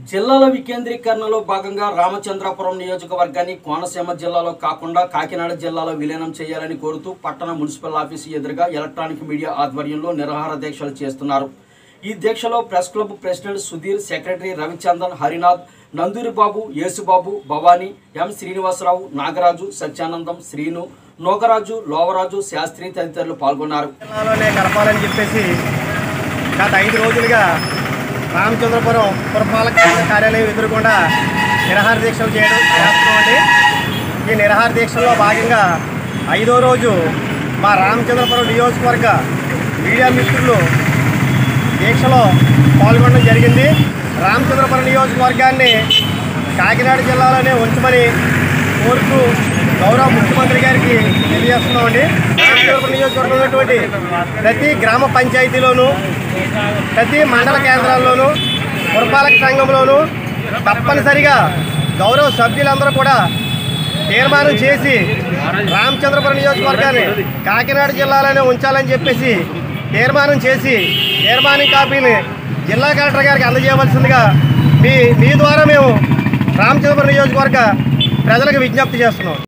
జిల్లాల వికేంద్రీకరణలో భాగంగా రామచంద్రాపురం నియోజకవర్గాన్ని కోనసీమ జిల్లాలో కాకుండా కాకినాడ జిల్లాలో విలీనం చేయాలని కోరుతూ పట్టణ మున్సిపల్ ఆఫీసు ఎదురుగా ఎలక్ట్రానిక్ మీడియా ఆధ్వర్యంలో నిరాహార దీక్షలు చేస్తున్నారు ఈ దీక్షలో press club president Sudheer secretary Ravichandan Harinath Nanduri Babu Yesubabu Bhavani M Srinivasarao Nagaraju Satyanandam Srinu Nogaraju Lovaraju Sastry తదితరులు పాల్గొన్నారు జిల్లాలోనే కలపాలని చెప్పేసి గత ఐదు రోజులుగా రామచంద్రపురం పురపాలక సంఘ కార్యాలయం ఎదురుకుండా నిరాహార దీక్షలు చేయడం చేస్తున్నామండి ఈ నిరాహార దీక్షల్లో భాగంగా ఐదో రోజు మా రామచంద్రపురం నియోజకవర్గ మీడియా మిత్రులు దీక్షలో పాల్గొనడం జరిగింది రామచంద్రపురం నియోజకవర్గాన్ని కాకినాడ జిల్లాలోనే ఉంచమని కోరుతూ గౌరవ ముఖ్యమంత్రి గారికి తెలియజేస్తున్నామండి రామచంద్రపురం నియోజకవర్గంలో ఉన్నటువంటి ప్రతి గ్రామ పంచాయతీలోనూ ప్రతి మండల కేంద్రాల్లోనూ పురపాలక సంఘంలోనూ తప్పనిసరిగా గౌరవ సభ్యులందరూ కూడా తీర్మానం చేసి రామచంద్రపురం నియోజకవర్గాన్ని కాకినాడ జిల్లాలోనే ఉంచాలని చెప్పేసి తీర్మానం చేసి తీర్మానం కాపీని జిల్లా కలెక్టర్ గారికి అందజేయవలసిందిగా మీ మీ ద్వారా మేము రామచంద్రపురం నియోజకవర్గ ప్రజలకు విజ్ఞప్తి చేస్తున్నాం